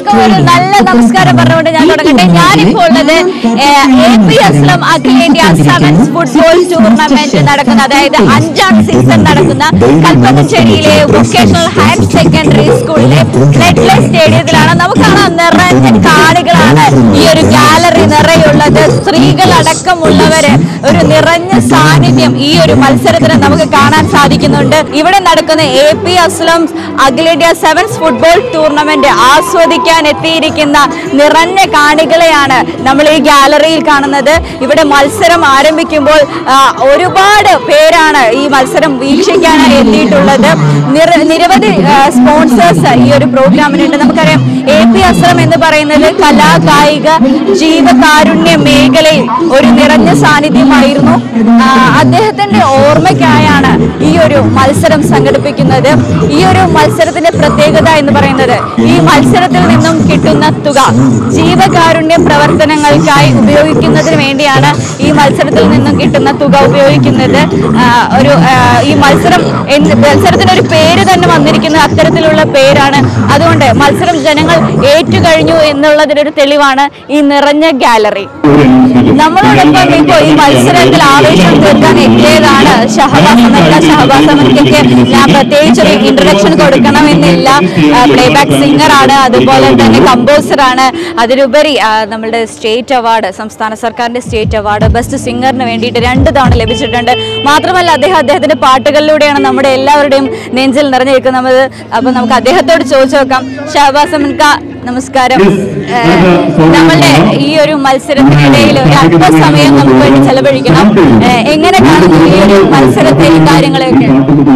എല്ലാവർക്കും ഒരു നല്ല നമസ്കാരം പറഞ്ഞുകൊണ്ട് ഞാൻ തുടങ്ങട്ടെ ഞാനിപ്പോൾ ഉള്ളത് എ പി അസ്ലം അഖിലേന്ത്യ സെവൻസ് ഫുട്ബോൾ ടൂർണമെന്റ് നടക്കുന്ന അതായത് അഞ്ചാം സീസൺ നടക്കുന്ന കൽപ്പകശ്ശേരിയിലെ വൊക്കേഷണൽ ഹയർ സെക്കൻഡറി സ്കൂളിലെ നെറ്റ്ലെ സ്റ്റേഡിയത്തിലാണ് നമുക്ക് കാണാം നിറഞ്ഞ കാണികളാണ് ഈ ഒരു ഗാലറി നിറയുള്ളത് സ്ത്രീകളടക്കമുള്ളവര് ഒരു നിറഞ്ഞ സാന്നിധ്യം ഈ ഒരു മത്സരത്തിന് നമുക്ക് കാണാൻ സാധിക്കുന്നുണ്ട് ഇവിടെ നടക്കുന്ന എ പി അസ്ലം അഖിലേന്ത്യ സെവൻസ് ഫുട്ബോൾ ടൂർണമെന്റ് ആസ്വദിക്കാൻ എത്തിയിരിക്കുന്ന നിറഞ്ഞ കാണികളെയാണ് നമ്മൾ ഈ ഗാലറിയിൽ കാണുന്നത് ഇവിടെ മത്സരം ആരംഭിക്കുമ്പോൾ ആ, ഒരുപാട് പേരാണ് ഈ മത്സരം വീക്ഷിക്കാനായി എത്തിയിട്ടുള്ളത് നിര- നിരവധി സ്പോൺസേഴ്സ് ഈ ഒരു പ്രോഗ്രാമിനുണ്ട് നമുക്കറിയാം എ പി അസ്ലം എന്ന് പറയുന്നത് കലാ കായിക ജീവകാരുണ്യ മേഖലയിൽ ഒരു നിറഞ്ഞ സാന്നിധ്യമായിരുന്നു ആ, അദ്ദേഹത്തിന്റെ ഓർമ്മയ്ക്കായാണ് ഈ ഒരു മത്സരം സംഘടിപ്പിക്കുന്നത് ഈ ഒരു മത്സരത്തിന്റെ പ്രത്യേകത എന്ന് പറയുന്നത് ഈ മത്സരത്തിൽ നിന്നും കിട്ടുന്ന തുക ജീവകാരുണ്യ പ്രവർത്തനങ്ങൾക്കായി ഉപയോഗിക്കുന്നതിന് വേണ്ടിയാണ് ഈ മത്സരത്തിൽ നിന്നും കിട്ടുന്ന തുക ഉപയോഗിക്കുന്നത് ആ, ഒരു ആ, ഈ മത്സരം എന്ത് മത്സരത്തിന് ഒരു പേര് തന്നെ വന്നിരിക്കുന്നത് അത്തരത്തിലുള്ള പേരാണ് അതുകൊണ്ട് മത്സരം ജനങ്ങൾ ഏറ്റുകഴിഞ്ഞു എന്നുള്ളതിനൊരു തെളിവാണ് ഈ നിറഞ്ഞ ഗാലറി നമ്മളോടൊപ്പം ഇപ്പോൾ ഈ മത്സരത്തിൽ ആവേശം തീർക്കാൻ എത്തിയതാണ് ഷഹബാസ് അമർക്ക ഷഹബാസ് അമർക്കയ്ക്ക് ഞാൻ പ്രത്യേകിച്ച് ഒരു ഇൻട്രൊഡക്ഷൻ കൊടുക്കണമെന്നില്ല പ്ലേബാക്ക് സിംഗർ ആണ് അതുപോലെ തന്നെ കമ്പോസർ ആണ് അതിലുപരി ആ, നമ്മളുടെ സ്റ്റേറ്റ് അവാർഡ് സംസ്ഥാന സർക്കാരിന്റെ സ്റ്റേറ്റ് അവാർഡ് ബെസ്റ്റ് സിംഗറിന് വേണ്ടിയിട്ട് രണ്ട് തവണ ലഭിച്ചിട്ടുണ്ട് മാത്രമല്ല അദ്ദേഹം അദ്ദേഹത്തിന്റെ പാട്ടുകളിലൂടെയാണ് നമ്മുടെ എല്ലാവരുടെയും നെഞ്ചിൽ നിറഞ്ഞു നിൽക്കുന്നത് അപ്പൊ നമുക്ക് അദ്ദേഹത്തോട് ചോദിച്ചു നോക്കാം ഷഹബാസ് അമൻക നമസ്കാരം ഏഹ്, നമ്മളുടെ ഈ ഒരു മത്സരത്തിനിടയിൽ ഒരു അല്പസമയം നമുക്ക് വേണ്ടി ചെലവഴിക്കണം ഏഹ്, എങ്ങനെ കാണുന്നു ഈ ഒരു മത്സരത്തെ ഈ കാര്യങ്ങളെയൊക്കെ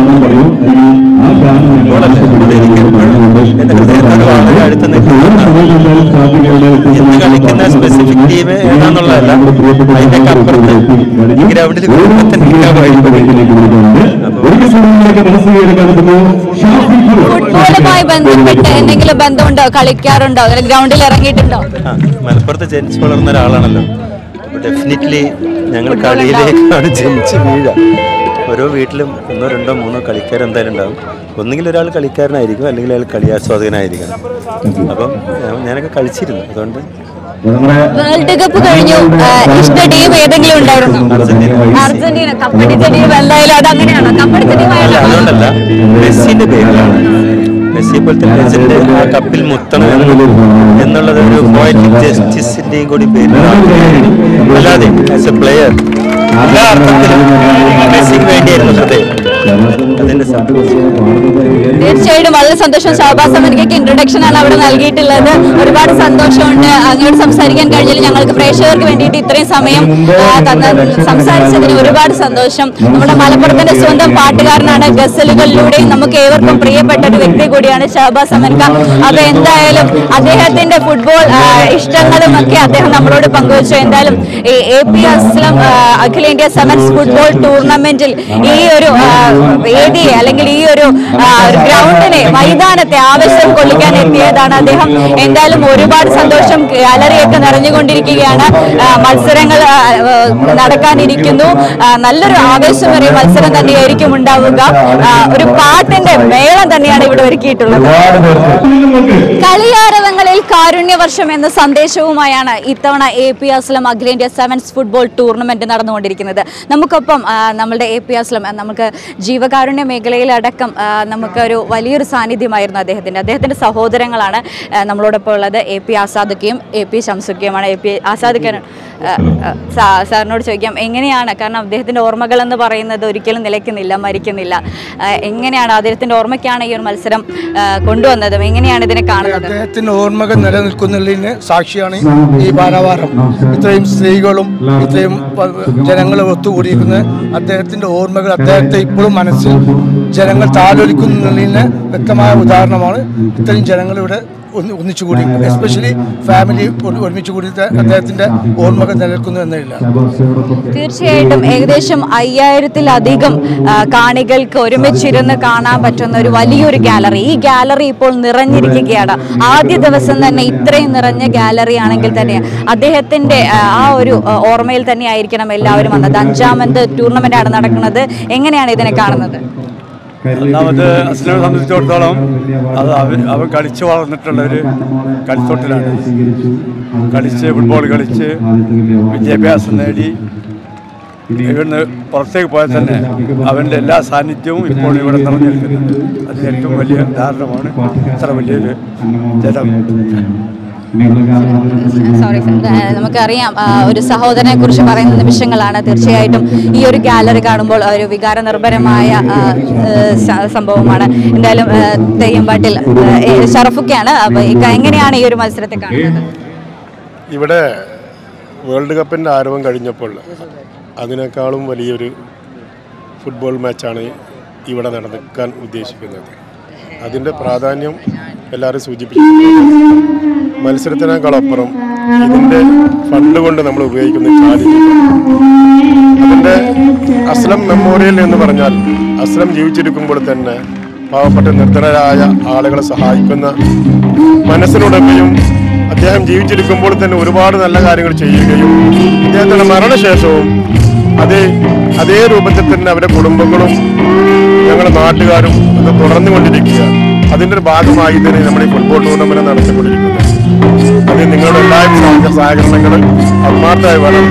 എന്റെ ഹൃദയത്തോട് വളരെ അടുത്ത് നിൽക്കുന്നതാണ് ഇന്ന് കളിക്കുന്ന സ്പെസിഫിക് ടീം ഏതാന്നുള്ളതല്ല അതിന്റെ അപ്പുറത്ത് ഈ ഗ്രൗണ്ടിൽ ഫുട്ബോളുമായി ബന്ധപ്പെട്ട് എന്തെങ്കിലും ബന്ധമുണ്ടോ കളിക്കാറുണ്ടോ അങ്ങനെ ഗ്രൗണ്ടിൽ ഇറങ്ങിയിട്ടുണ്ടോ മലപ്പുറത്ത് ജനിച്ചു വളർന്ന ഒരാളാണല്ലോ ഡെഫിനറ്റ്ലി ഞങ്ങൾ കളിയിലേക്കാണ് ജനിച്ച് വീഴ ഓരോ വീട്ടിലും ഒന്നോ രണ്ടോ മൂന്നോ കളിക്കാർ എന്തായാലും ഉണ്ടാവും ഒന്നുകിൽ ഒരാൾ കളിക്കാരനായിരിക്കും അല്ലെങ്കിൽ അയാൾ കളിയാസ്വാദകനായിരിക്കണം അപ്പം ഞാൻ- ഞാനൊക്കെ കളിച്ചിരുന്നു അതുകൊണ്ട് വേൾഡ് കപ്പ് കഴിഞ്ഞു ഏഹ്, ഇഷ്ട ടീം ഏതെങ്കിലും ഉണ്ടായിരുന്നോ അർജന്റീന അർജന്റീന കപ്പടിച്ച ടീം എന്തായാലും അത് അങ്ങനെയാണോ കപ്പടിച്ച ടീം അല്ല അതുകൊണ്ടല്ല മെസ്സിന്റെ പേരിലാണ് മെസ്സി പോലത്തെ ലെജൻഡ് ആ കപ്പിൽ മുത്തണം എന്ന് എന്നുള്ളത് ഒരു പോയറ്റിക് ജസ്റ്റിസിന്റെയും കൂടി പേരിലാണ് അല്ലാതെ ആസ് എ പ്ലെയർ എല്ലാ അർത്ഥത്തിലും മെസ്സിക്ക് വേണ്ടിയായിരുന്നു ഹൃദയം അതിന്റെ സന്തോഷം തീർച്ചയായിട്ടും വളരെ സന്തോഷം ഷഹബാസ് അമരിക്കയ്ക്ക് ഇൻട്രൊഡക്ഷൻ ആണ് അവിടെ നൽകിയിട്ടുള്ളത് ഒരുപാട് സന്തോഷമുണ്ട് അങ്ങോട്ട് സംസാരിക്കാൻ കഴിഞ്ഞാൽ ഞങ്ങൾക്ക് പ്രേക്ഷകർക്ക് വേണ്ടിയിട്ട് ഇത്രയും സമയം ആ, തന്ന സംസാരിച്ചതിന് ഒരുപാട് സന്തോഷം നമ്മുടെ മലപ്പുറത്തിന്റെ സ്വന്തം പാട്ടുകാരനാണ് ഗസലുകളിലൂടെയും നമുക്ക് ഏവർക്കും പ്രിയപ്പെട്ട ഒരു വ്യക്തി കൂടിയാണ് ഷഹബാസ് അമൻക അപ്പൊ എന്തായാലും അദ്ദേഹത്തിന്റെ ഫുട്ബോൾ ആ, ഇഷ്ടങ്ങളും ഒക്കെ അദ്ദേഹം നമ്മളോട് പങ്കുവച്ചു എന്തായാലും ഈ എ പി അസ്ലം ആ, അഖിലേന്ത്യാ സെവൻസ് ഫുട്ബോൾ ടൂർണമെന്റിൽ ഈ ഒരു ആ, വേദിയെ അല്ലെങ്കിൽ ഈ ഒരു ആ, ഒരു ഗ്രൗണ്ടിനെ മൈതാനത്തെ ആവശ്യം കൊള്ളിക്കാൻ എത്തിയതാണ് അദ്ദേഹം എന്തായാലും ഒരുപാട് സന്തോഷം ഗാലറിയൊക്കെ നിറഞ്ഞുകൊണ്ടിരിക്കുകയാണ് ആ, മത്സരങ്ങൾ ആ, ആ, നടക്കാനിരിക്കുന്നു ആ, നല്ലൊരു ആവേശമേറിയ മത്സരം തന്നെയായിരിക്കും ഉണ്ടാവുക ആ, ഒരു പാട്ടിന്റെ മേളം തന്നെയാണ് ഇവിടെ ഒരുക്കിയിട്ടുള്ളത് കളിയാരവങ്ങളിൽ കാരുണ്യവർഷം എന്ന സന്ദേശവുമായാണ് ഇത്തവണ എ പി അസ്ലം അഖിലേന്ത്യാ സെവൻസ് ഫുട്ബോൾ ടൂർണമെന്റ് നടന്നുകൊണ്ടിരിക്കുന്നത് നമുക്കൊപ്പം ആ, നമ്മളുടെ എ പി അസ്ലം ആ, നമുക്ക് ജീവകാരുണ്യ മേഖലയിലടക്കം ആ, നമുക്ക് ഒരു വലിയൊരു സാന്നിധ്യമായിരുന്നു അദ്ദേഹത്തിന്റെ അദ്ദേഹത്തിന്റെ സഹോദരങ്ങളാണ് ആ, നമ്മളോടൊപ്പം ഉള്ളത് എ പി ആസാദുക്കയും എ പി ശംസുക്കയുമാണ് എ പി ആസാദുക്കൻ സാറിനോട് ചോദിക്കാം എങ്ങനെയാണ് കാരണം അദ്ദേഹത്തിന്റെ ഓർമ്മകൾ എന്ന് പറയുന്നത് ഒരിക്കലും നിലയ്ക്കുന്നില്ല മരിക്കുന്നില്ല ആ, എങ്ങനെയാണ് അദ്ദേഹത്തിന്റെ ഓർമ്മയ്ക്കാണ് ഈ ഒരു മത്സരം ആ, കൊണ്ടുവന്നതും എങ്ങനെയാണ് ഇതിനെ കാണുന്നത് അദ്ദേഹത്തിന്റെ ഓർമ്മകൾ നിലനിൽക്കുന്നതിന് സാക്ഷിയാണ് ഈ ഭാരവാരം ഇത്രയും സ്ത്രീകളും ഇത്രയും പ- ജനങ്ങൾ ഒത്തുകൂടിയിരിക്കുന്നത് അദ്ദേഹത്തിന്റെ ഓർമ്മകൾ അദ്ദേഹത്തെ ഇപ്പോഴും മനസ്സിൽ ജനങ്ങൾ താലോലിക്കുന്നതിന് വ്യക്തമായ ഉദാഹരണമാണ് ഇത്രയും ജനങ്ങൾ ഇവിടെ ഒന്ന് ഒന്നിച്ചുകൂടി എസ്പെഷ്യലി ഫാമിലി ഒരുമിച്ച് കൂടി അദ്ദേഹത്തിന്റെ ഓർമ്മകൾ നിലനിൽക്കുന്നു എന്നതില്ല തീർച്ചയായിട്ടും ഏകദേശം അയ്യായിരത്തിലധികം ആ, കാണികൾക്ക് ഒരുമിച്ചിരുന്ന് കാണാൻ പറ്റുന്ന ഒരു വലിയൊരു ഗാലറി ഈ ഗാലറി ഇപ്പോൾ നിറഞ്ഞിരിക്കുകയാണ് ആദ്യ ദിവസം തന്നെ ഇത്രയും നിറഞ്ഞ ഗാലറി ആണെങ്കിൽ തന്നെ അദ്ദേഹത്തിന്റെ ആ, ആ ഒരു ആ, ഓർമ്മയിൽ തന്നെ ആയിരിക്കണം എല്ലാവരും വന്നത് അഞ്ചാമത് ടൂർണമെന്റ് ആണ് നടക്കുന്നത് എങ്ങനെയാണ് ഇതിനെ കാണുന്നത് ഒന്നാമത് അസ്ലമിനെ സംബന്ധിച്ചിടത്തോളം അത് അവൻ അവൻ കളിച്ച് വളർന്നിട്ടുള്ള ഒരു കളിത്തോട്ടിലാണ് കളിച്ച് ഫുട്ബോൾ കളിച്ച് വിദ്യാഭ്യാസം നേടി ഇവിടുന്ന് പുറത്തേക്ക് പോയാൽ തന്നെ അവൻ്റെ എല്ലാ സാന്നിധ്യവും ഇപ്പോൾ ഇവിടെ നിറഞ്ഞു നിൽക്കുന്നുണ്ട് അത് ഏറ്റവും വലിയ ഉദാഹരണമാണ് ഇത്ര വലിയൊരു ജലം സോറി നമുക്കറിയാം ആ, ഒരു സഹോദരനെ കുറിച്ച് പറയുന്ന നിമിഷങ്ങളാണ് തീർച്ചയായിട്ടും ഈ ഒരു ഗാലറി കാണുമ്പോൾ ഒരു വികാര നിർഭരമായ ആ, ഏഹ്, സ- സംഭവമാണ് എന്തായാലും ഏഹ്, തെയ്യമ്പാട്ടിൽ ഏഹ്, ഷറഫുക്കയാണ് അപ്പൊ ഇക്ക എങ്ങനെയാണ് ഈ ഒരു മത്സരത്തെ കാണുന്നത് ഇവിടെ വേൾഡ് കപ്പിൻ്റെ ആരവം കഴിഞ്ഞപ്പോൾ അതിനേക്കാളും വലിയൊരു ഫുട്ബോൾ മാച്ചാണ് ഇവിടെ നടക്കാൻ ഉദ്ദേശിക്കുന്നത് അതിൻ്റെ പ്രാധാന്യം എല്ലാവരും സൂചിപ്പിച്ചു മത്സരത്തിനേക്കാളപ്പുറം ഇതിൻ്റെ ഫണ്ട് കൊണ്ട് നമ്മൾ ഉപയോഗിക്കുന്ന ചാരിറ്റി അതിൻ്റെ അസ്ലം മെമ്മോറിയൽ എന്ന് പറഞ്ഞാൽ അസ്ലം ജീവിച്ചിരിക്കുമ്പോൾ തന്നെ പാവപ്പെട്ട നിർധനരായ ആളുകളെ സഹായിക്കുന്ന മനസ്സിനുടമയും അദ്ദേഹം ജീവിച്ചിരിക്കുമ്പോൾ തന്നെ ഒരുപാട് നല്ല കാര്യങ്ങൾ ചെയ്യുകയും അദ്ദേഹത്തിൻ്റെ മരണശേഷവും അതേ അതേ രൂപത്തിൽ തന്നെ അവരുടെ കുടുംബങ്ങളും ഞങ്ങളുടെ നാട്ടുകാരും അത് തുടർന്നുകൊണ്ടിരിക്കുക അതിൻ്റെ ഒരു ഭാഗമായി തന്നെ നമ്മുടെ ഈ ഫുട്ബോൾ ടൂർണമെന്റ് നടത്തിക്കൊണ്ടിരിക്കുന്നത് അത് നിങ്ങളുടെ എല്ലാവരും സഹകരണങ്ങൾ ആത്മാർത്ഥമായി വേണം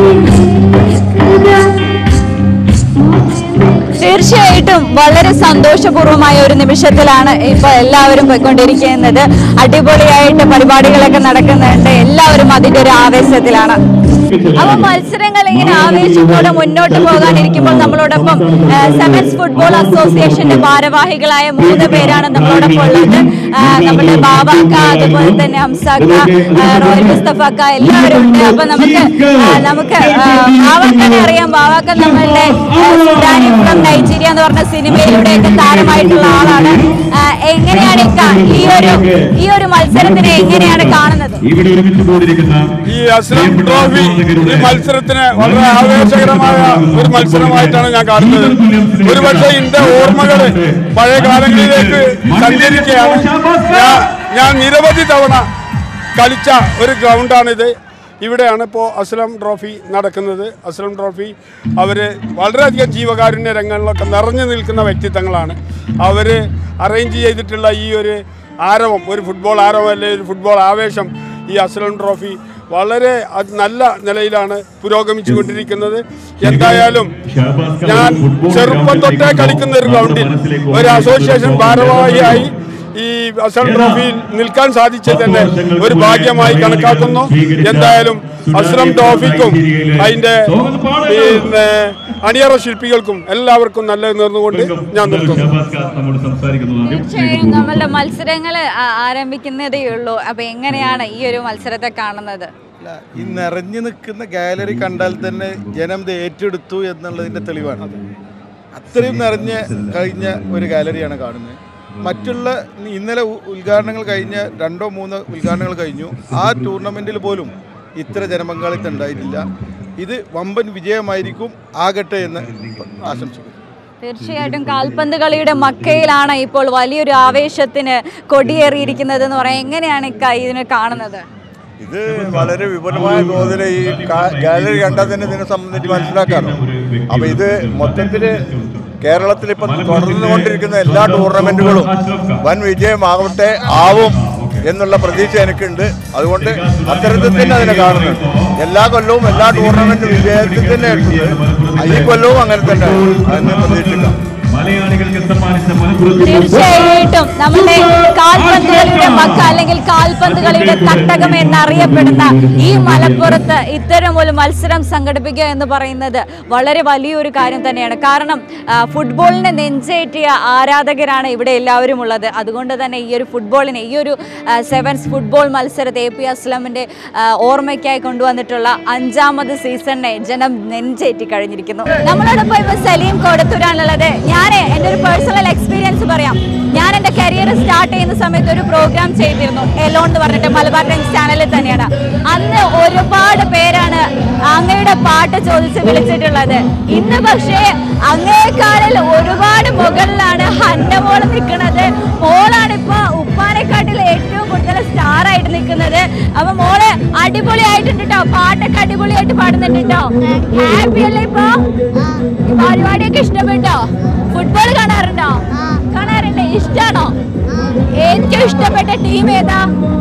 തീർച്ചയായിട്ടും വളരെ സന്തോഷപൂർവമായ ഒരു നിമിഷത്തിലാണ് ഇപ്പൊ എല്ലാവരും പോയിക്കൊണ്ടിരിക്കുന്നത് അടിപൊളിയായിട്ട് പരിപാടികളൊക്കെ നടക്കുന്നുണ്ട് എല്ലാവരും അതിന്റെ ഒരു ആവേശത്തിലാണ് അപ്പൊ മത്സരങ്ങൾ ഇങ്ങനെ ആവേശത്തോടെ മുന്നോട്ട് പോകാനിരിക്കുമ്പോൾ നമ്മളോടൊപ്പം സെവൻസ് ഫുട്ബോൾ അസോസിയേഷന്റെ ഭാരവാഹികളായ മൂന്ന് പേരാണ് നമ്മളോടൊപ്പം ഉള്ളത് ആ, നമ്മുടെ ബാബാക്ക അതുപോലെ തന്നെ ഹംസാക്ക ആ, റോയൽ മുസ്തഫക്ക എല്ലാവരും ഉണ്ട് അപ്പൊ നമുക്ക് ആ, നമുക്ക് ആ, ബാവാക്കനെ അറിയാം ബാവാക്ക നമ്മളുടെ ആ, സുഡാനി ഫ്രം നൈജീരിയ എന്ന് പറഞ്ഞ സിനിമയിലൂടെയൊക്കെ താരമായിട്ടുള്ള ആളാണ് ആ, എങ്ങനെയാണ് ഇക്ക ഈ ഒരു ഈ ഒരു മത്സരത്തിനെ എങ്ങനെയാണ് കാണുന്നത് ഇവിടെ ഒരുമിച്ച് പോയിരിക്കുന്ന ഈ അസ്ലം ട്രോഫി ഈ മത്സരത്തിന് വളരെ ആവേശകരമായ ഒരു മത്സരമായിട്ടാണ് ഞാൻ കാണുന്നത് ഒരുപക്ഷെ എന്റെ ഓർമ്മകൾ പഴയ കാലങ്ങളിലേക്ക് സഞ്ചരിക്കുകയാണ് ഞാൻ ഞാൻ നിരവധി തവണ കളിച്ച ഒരു ഗ്രൗണ്ടാണിത് ഇവിടെയാണ് ഇപ്പോൾ അസ്ലം ട്രോഫി നടക്കുന്നത് അസ്ലം ട്രോഫി അവർ വളരെയധികം ജീവകാരുണ്യ രംഗങ്ങളിലൊക്കെ നിറഞ്ഞു നിൽക്കുന്ന വ്യക്തിത്വങ്ങളാണ് അവർ അറേഞ്ച് ചെയ്തിട്ടുള്ള ഈ ഒരു ആരവം ഒരു ഫുട്ബോൾ ആരവം അല്ലെങ്കിൽ ഒരു ഫുട്ബോൾ ആവേശം ഈ അസ്ലം ട്രോഫി വളരെ അത് നല്ല നിലയിലാണ് പുരോഗമിച്ചു കൊണ്ടിരിക്കുന്നത് എന്തായാലും ഞാൻ ചെറുപ്പം തൊട്ടേ കളിക്കുന്ന ഒരു ഗ്രൗണ്ടിൽ ഒരു അസോസിയേഷൻ ഭാരവാഹിയായി ഈ അസ്ലം ട്രോഫിയിൽ നിൽക്കാൻ സാധിച്ചത് തന്നെ ഒരു ഭാഗ്യമായി കണക്കാക്കുന്നു എന്തായാലും അസ്ലം ട്രോഫിക്കും അതിന്റെ പിന്നെ അണിയറ ശില്പികൾക്കും എല്ലാവർക്കും നല്ല നേർന്നുകൊണ്ട് ഞാൻ നിർത്തുന്നു നമ്മോട് സംസാരിക്കുന്നതാണ് തീർച്ചയായും നമ്മളുടെ മത്സരങ്ങൾ ആരംഭിക്കുന്നതേ ഉള്ളൂ അപ്പൊ എങ്ങനെയാണ് ഈ ഒരു മത്സരത്തെ കാണുന്നത് അല്ല, ഈ നിറഞ്ഞു നിൽക്കുന്ന ഗാലറി കണ്ടാൽ തന്നെ ജനം ഇത് ഏറ്റെടുത്തു എന്നുള്ളതിന്റെ തെളിവാണ് അത്രയും നിറഞ്ഞ് കഴിഞ്ഞ ഒരു ഗാലറിയാണ് കാണുന്നത് മറ്റുള്ള ഇന്നലെ ഉ- ഉദ്ഘാടനങ്ങൾ കഴിഞ്ഞ രണ്ടോ മൂന്നോ ഉദ്ഘാടനങ്ങൾ കഴിഞ്ഞു ആ ടൂർണമെന്റിൽ പോലും ഇത്ര ജനപങ്കാളിത്തം ഉണ്ടായിട്ടില്ല ഇത് വമ്പൻ വിജയമായിരിക്കും ആകട്ടെ എന്ന് ആശംസിക്കുന്നു തീർച്ചയായിട്ടും കാൽപന്ത് കളിയുടെ മക്കയിലാണ് ഇപ്പോൾ വലിയൊരു ആവേശത്തിന് കൊടിയേറിയിരിക്കുന്നത് എന്ന് പറയാം എങ്ങനെയാണ് ഇക്ക ഇതിനെ കാണുന്നത് ഇത് വളരെ വിപുലമായ തോതിൽ ഈ കാ- ഗാലറി കണ്ടാൽ തന്നെ ഇതിനെ സംബന്ധിച്ച് മനസ്സിലാക്കാറ് അപ്പൊ ഇത് മൊത്തത്തിൽ കേരളത്തിൽ ഇപ്പം തുടർന്നുകൊണ്ടിരിക്കുന്ന എല്ലാ ടൂർണമെന്റുകളും വൻ വിജയമാകട്ടെ ആവും എന്നുള്ള പ്രതീക്ഷ എനിക്കുണ്ട് അതുകൊണ്ട് അത്തരത്തിൽ തന്നെ അതിനെ കാണുന്നുണ്ട് എല്ലാ കൊല്ലവും എല്ലാ ടൂർണമെന്റ് വിജയത്തിൽ തന്നെ എത്തുന്നത് ഈ കൊല്ലവും അങ്ങനെ തന്നെ അതിനെ പ്രതീക്ഷിക്കാം മലയാളികൾക്ക് സമ്മാനിച്ച മലപ്പുറത്ത് തീർച്ചയായിട്ടും നമ്മുടെ കാൽപന്ത് കളിയുടെ മക്ക അല്ലെങ്കിൽ കാൽപന്ത് കളിയുടെ തട്ടകം എന്നറിയപ്പെടുന്ന ഈ മലപ്പുറത്ത് ഇത്തരം ഒരു മത്സരം സംഘടിപ്പിക്കുക എന്ന് പറയുന്നത് വളരെ വലിയൊരു കാര്യം തന്നെയാണ് കാരണം ആ, ഫുട്ബോളിനെ നെഞ്ചേറ്റിയ ആരാധകരാണ് ഇവിടെ എല്ലാവരും ഉള്ളത് അതുകൊണ്ട് തന്നെ ഈ ഒരു ഫുട്ബോളിനെ ഈ ഒരു ആ, സെവൻസ് ഫുട്ബോൾ മത്സരത്തെ എ പി അസ്ലമിന്റെ ആ, ഓർമ്മയ്ക്കായി കൊണ്ടുവന്നിട്ടുള്ള അഞ്ചാമത് സീസണിനെ ജനം നെഞ്ചേറ്റി കഴിഞ്ഞിരിക്കുന്നു നമ്മളോടൊപ്പം ഇപ്പൊ സലീം കൊടുത്തൂരാണുള്ളത് ഞാൻ എൻ്റെ ഒരു പേഴ്സണൽ എക്സ്പീരിയൻസ് പറയാം ഞാൻ എൻ്റെ കരിയർ സ്റ്റാർട്ട് ചെയ്യുന്ന സമയത്ത് ഒരു പ്രോഗ്രാം ചെയ്തിരുന്നു എലോൺ എന്ന് പറഞ്ഞിട്ട് മലബാർ ടൈംസ് ചാനലിൽ തന്നെയാണ് അന്ന് ഒരുപാട് പേരാണ് അങ്ങയുടെ പാട്ട് ചോദിച്ച് വിളിച്ചിട്ടുള്ളത് ഇന്ന് പക്ഷേ അങ്ങേക്കാളിൽ ഒരുപാട് മുകളിലാണ് ഹന്ന മോള് നിൽക്കുന്നത് മോളാണ് ഇപ്പൊ ഉപ്പാനെക്കാട്ടിൽ ഏറ്റവും കൂടുതൽ സ്റ്റാർ ആയിട്ട് നിൽക്കുന്നത് അപ്പൊ മോള് അടിപൊളിയായിട്ടുണ്ട് കേട്ടോ പാട്ടൊക്കെ അടിപൊളിയായിട്ട് പാടുന്നുണ്ട് കേട്ടോ ഹാപ്പി അല്ലേ ഇപ്പൊ ഈ പരിപാടിയൊക്കെ ഇഷ്ടപ്പെട്ടോ ഫുട്ബോൾ കാണാറുണ്ടോ ഇഷ്ടാണോ ഏറ്റവും ഇഷ്ടപ്പെട്ട ടീം ഏതാ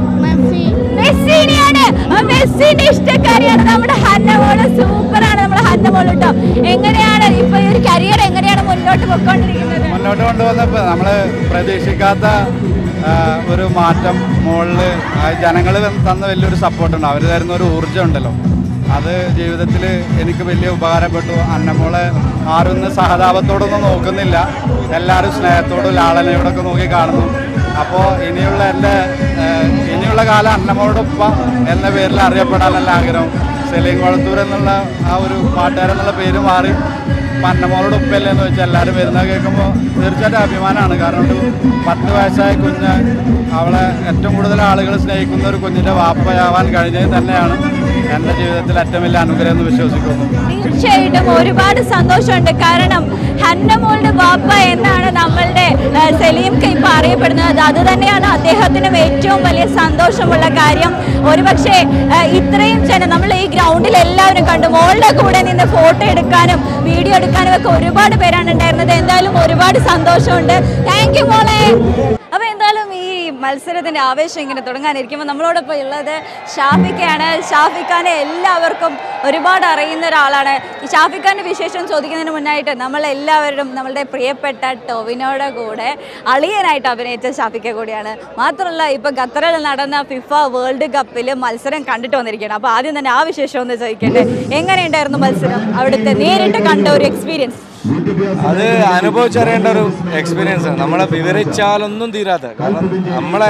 മെസ്സിനെയാണ് ആ മെസ്സിന്റെ ഇഷ്ടക്കാരിയാണ് നമ്മുടെ ഹന്നമോള് സൂപ്പറാണ് നമ്മുടെ ഹന്നമോള് കേട്ടോ എങ്ങനെയാണ് ഇപ്പൊ ഈ ഒരു കരിയർ എങ്ങനെയാണ് മുന്നോട്ട് പൊക്കോണ്ടിരിക്കുന്നത് മുന്നോട്ട് കൊണ്ടുവന്നപ്പോൾ നമ്മൾ പ്രതീക്ഷിക്കാത്ത ആ, ഒരു മാറ്റം മുകളിൽ ജനങ്ങൾ തന്ന വലിയൊരു സപ്പോർട്ടുണ്ട് അവർ തരുന്ന ഒരു ഊർജ്ജം ഉണ്ടല്ലോ അത് ജീവിതത്തിൽ എനിക്ക് വലിയ ഉപകാരപ്പെട്ടു അന്നമോളെ ആരും ഇന്ന് സഹതാപത്തോടൊന്നും നോക്കുന്നില്ല എല്ലാവരും സ്നേഹത്തോടും ലാളനയോടൊക്കെ നോക്കി കാണുന്നു അപ്പോൾ ഇനിയുള്ള എൻ്റെ ആ, ഇനിയുള്ള കാലം അന്നമോടൊപ്പം എന്ന പേരിൽ അറിയപ്പെടാൻ നല്ല ആഗ്രഹം സെലീം കൊളത്തൂർ എന്നുള്ള ആ ഒരു പാട്ടുകാരെന്നുള്ള പേര് മാറി പന്നമോളോട് ഉപ്പല്ലേ എന്ന് വെച്ചാൽ എല്ലാവരും വരുന്നത് കേൾക്കുമ്പോൾ തീർച്ചയായിട്ടും അഭിമാനമാണ് കാരണം ഒരു പത്ത് വയസ്സായ കുഞ്ഞ് അവളെ ഏറ്റവും കൂടുതൽ ആളുകൾ സ്നേഹിക്കുന്ന ഒരു കുഞ്ഞിൻ്റെ വാപ്പയാവാൻ കഴിഞ്ഞത് തന്നെയാണ് എൻ്റെ ജീവിതത്തിൽ ഏറ്റവും വലിയ അനുഗ്രഹം എന്ന് വിശ്വസിക്കുന്നു തീർച്ചയായിട്ടും ഒരുപാട് സന്തോഷമുണ്ട് കാരണം ഹന്നമോളുടെ ബാപ്പ എന്നാണ് നമ്മളുടെ ആ, സലീംക്ക് ഇപ്പൊ അറിയപ്പെടുന്നത് അത് തന്നെയാണ് അദ്ദേഹത്തിനും ഏറ്റവും വലിയ സന്തോഷമുള്ള കാര്യം ഒരുപക്ഷെ ആ, ഇത്രയും ജനം നമ്മൾ ഈ ഗ്രൗണ്ടിൽ എല്ലാവരും കണ്ടു മോളുടെ കൂടെ നിന്ന് ഫോട്ടോ എടുക്കാനും വീഡിയോ എടുക്കാനും ഒക്കെ ഒരുപാട് പേരാണ് ഉണ്ടായിരുന്നത് എന്തായാലും ഒരുപാട് സന്തോഷമുണ്ട് താങ്ക് യു മോളെ അപ്പൊ എന്തായാലും ഈ മത്സരത്തിന്റെ ആവേശം ഇങ്ങനെ തുടങ്ങാനിരിക്കുമ്പോൾ നമ്മളോടൊപ്പം ഉള്ളത് ഷാഫിക്കയാണ് ഷാഫിഖാനെ എല്ലാവർക്കും ഒരുപാട് അറിയുന്ന ഒരാളാണ് ഈ ഷാഫിഖാന്റെ വിശേഷം ചോദിക്കുന്നതിന് മുന്നായിട്ട് നമ്മൾ എല്ലാവരും നമ്മളുടെ പ്രിയപ്പെട്ട ടൊവിനോയുടെ കൂടെ അളിയനായിട്ട് അഭിനയിച്ച ഷാഫിക്ക കൂടിയാണ് മാത്രമല്ല ഇപ്പൊ ഖത്തറിൽ നടന്ന ഫിഫ വേൾഡ് കപ്പിൽ മത്സരം കണ്ടിട്ട് വന്നിരിക്കുകയാണ് അപ്പൊ ആദ്യം തന്നെ ആ വിശേഷം ഒന്ന് ചോദിക്കട്ടെ എങ്ങനെയുണ്ടായിരുന്നു മത്സരം അവിടുത്തെ നേരിട്ട് കണ്ട ഒരു എക്സ്പീരിയൻസ് അത് അനുഭവിച്ചറിയേണ്ട ഒരു എക്സ്പീരിയൻസ് ആണ് നമ്മളെ വിവരിച്ചാലൊന്നും തീരാത്ത കാരണം നമ്മളെ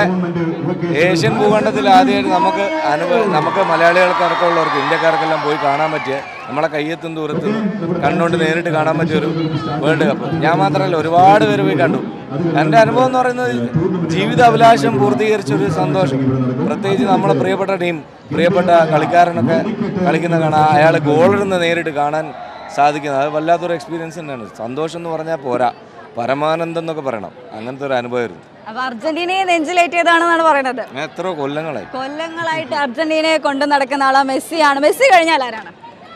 ഏഷ്യൻ ഭൂഖണ്ഡത്തിൽ ആദ്യമായിട്ട് നമുക്ക് അനുഭവം നമുക്ക് മലയാളികൾക്ക് അടക്കമുള്ളവർക്ക് ഇന്ത്യക്കാർക്കെല്ലാം പോയി കാണാൻ പറ്റിയ നമ്മളെ കയ്യെത്തും ദൂരത്ത് കണ്ടുകൊണ്ട് നേരിട്ട് കാണാൻ പറ്റിയ ഒരു വേൾഡ് കപ്പ് ഞാൻ മാത്രമല്ല ഒരുപാട് പേര് പോയി കണ്ടു എൻ്റെ അനുഭവം എന്ന് പറയുന്നത് ജീവിത അഭിലാഷം പൂർത്തീകരിച്ച ഒരു സന്തോഷം പ്രത്യേകിച്ച് നമ്മളെ പ്രിയപ്പെട്ട ടീം പ്രിയപ്പെട്ട കളിക്കാരനൊക്കെ കളിക്കുന്ന കാണാൻ അയാൾ ഗോളിടുന്ന നേരിട്ട് കാണാൻ സാധിക്കുന്നത് അത് വല്ലാത്തൊരു എക്സ്പീരിയൻസ് തന്നെയാണ് സന്തോഷം എന്ന് പറഞ്ഞാൽ പോരാ പരമാനന്ദം എന്നൊക്കെ പറയണം അങ്ങനത്തെ ഒരു അനുഭവമായിരുന്നു അപ്പൊ അർജന്റീനയെ നെഞ്ചിലേറ്റിയതാണെന്നാണ് പറയുന്നത് ഞാൻ എത്രയോ കൊല്ലങ്ങളായി കൊല്ലങ്ങളായിട്ട് അർജന്റീനയെ കൊണ്ടു നടക്കുന്ന ആളാ മെസ്സിയാണ് മെസ്സി കഴിഞ്ഞാൽ ആരാണ്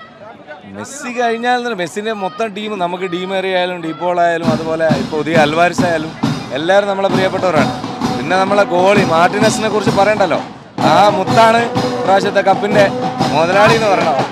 മെസ്സി കഴിഞ്ഞാൽ തന്നെ മെസ്സിൻ്റെ മൊത്തം ടീം നമുക്ക് ഡീമേറി ആയാലും ഡീപോൾ ആയാലും അതുപോലെ ഇപ്പോൾ പുതിയ അൽവാരിസ് ആയാലും എല്ലാവരും നമ്മളെ പ്രിയപ്പെട്ടവരാണ് പിന്നെ നമ്മളെ ഗോളി മാർട്ടിനസിനെ കുറിച്ച് പറയണ്ടല്ലോ ആ മുത്താണ് പ്രാവശ്യത്തെ കപ്പിൻ്റെ മുതലാളി എന്ന് പറയണം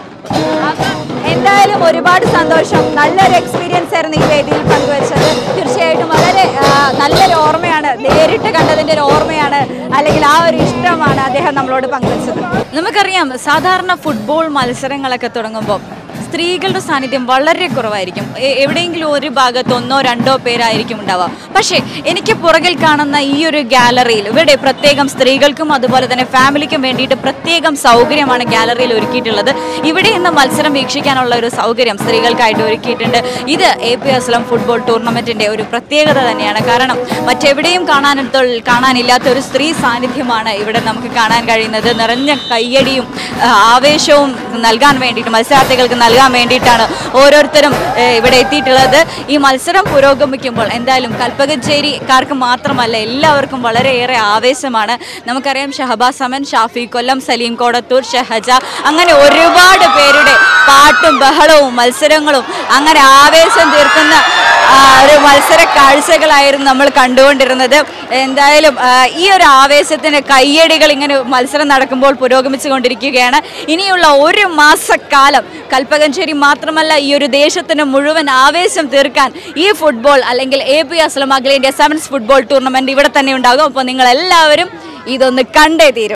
എന്തായാലും ഒരുപാട് സന്തോഷം നല്ലൊരു എക്സ്പീരിയൻസ് ആയിരുന്നു ഈ വേദിയിൽ പങ്കുവച്ചത് തീർച്ചയായിട്ടും വളരെ ആ, നല്ലൊരു ഓർമ്മയാണ് നേരിട്ട് കണ്ടതിന്റെ ഒരു ഓർമ്മയാണ് അല്ലെങ്കിൽ ആ ഒരു ഇഷ്ടമാണ് അദ്ദേഹം നമ്മളോട് പങ്കുവച്ചത് നമുക്കറിയാം സാധാരണ ഫുട്ബോൾ മത്സരങ്ങളൊക്കെ തുടങ്ങുമ്പോൾ സ്ത്രീകളുടെ സാന്നിധ്യം വളരെ കുറവായിരിക്കും എ- എവിടെയെങ്കിലും ഒരു ഭാഗത്ത് ഒന്നോ രണ്ടോ പേരായിരിക്കും ഉണ്ടാവുക പക്ഷേ എനിക്ക് പുറകിൽ കാണുന്ന ഈ ഒരു ഗാലറിയിൽ ഇവിടെ പ്രത്യേകം സ്ത്രീകൾക്കും അതുപോലെ തന്നെ ഫാമിലിക്കും വേണ്ടിയിട്ട് പ്രത്യേകം സൗകര്യമാണ് ഗാലറിയിൽ ഒരുക്കിയിട്ടുള്ളത് ഇവിടെ ഇന്ന് മത്സരം വീക്ഷിക്കാനുള്ള ഒരു സൗകര്യം സ്ത്രീകൾക്കായിട്ട് ഒരുക്കിയിട്ടുണ്ട് ഇത് എ പി എസ്ലം ഫുട്ബോൾ ടൂർണമെന്റിന്റെ ഒരു പ്രത്യേകത തന്നെയാണ് കാരണം മറ്റെവിടെയും കാണാൻ കാണാനില്ലാത്ത ഒരു സ്ത്രീ സാന്നിധ്യമാണ് ഇവിടെ നമുക്ക് കാണാൻ കഴിയുന്നത് നിറഞ്ഞ കയ്യടിയും ആ, ആവേശവും നൽകാൻ വേണ്ടിയിട്ട് മത്സരാർത്ഥികൾക്ക് നൽകാൻ വേണ്ടിയിട്ടാണ് ഓരോരുത്തരും ഏ, ഇവിടെ എത്തിയിട്ടുള്ളത് ഈ മത്സരം പുരോഗമിക്കുമ്പോൾ എന്തായാലും കൽപ്പകച്ചേരിക്കാർക്ക് മാത്രമല്ല എല്ലാവർക്കും വളരെയേറെ ആവേശമാണ് നമുക്കറിയാം ഷഹബാസ് അമൻ ഷാഫി കൊല്ലം സലീം കോടത്തൂർ ഷഹജ അങ്ങനെ ഒരുപാട് പേരുടെ പാട്ടും ബഹളവും മത്സരങ്ങളും അങ്ങനെ ആവേശം തീർക്കുന്ന ആ, ഒരു മത്സര കാഴ്ചകളായിരുന്നു നമ്മൾ കണ്ടുകൊണ്ടിരുന്നത് എന്തായാലും ആ, ഈ ഒരു ആവേശത്തിന് കയ്യടികൾ ഇങ്ങനെ മത്സരം നടക്കുമ്പോൾ പുരോഗമിച്ചു കൊണ്ടിരിക്കുകയാണ് ഇനിയുള്ള ഒരു മാസക്കാലം കൽപ്പകഞ്ചേരി മാത്രമല്ല ഈ ഒരു ദേശത്തിന് മുഴുവൻ ആവേശം തീർക്കാൻ ഈ ഫുട്ബോൾ അല്ലെങ്കിൽ എ പി അസ്ലം അഖിലേന്ത്യാ സെവൻസ് ഫുട്ബോൾ ടൂർണമെന്റ് ഇവിടെ തന്നെ ഉണ്ടാകും അപ്പോൾ നിങ്ങൾ എല്ലാവരും ഇതൊന്ന് കണ്ടേ തീരും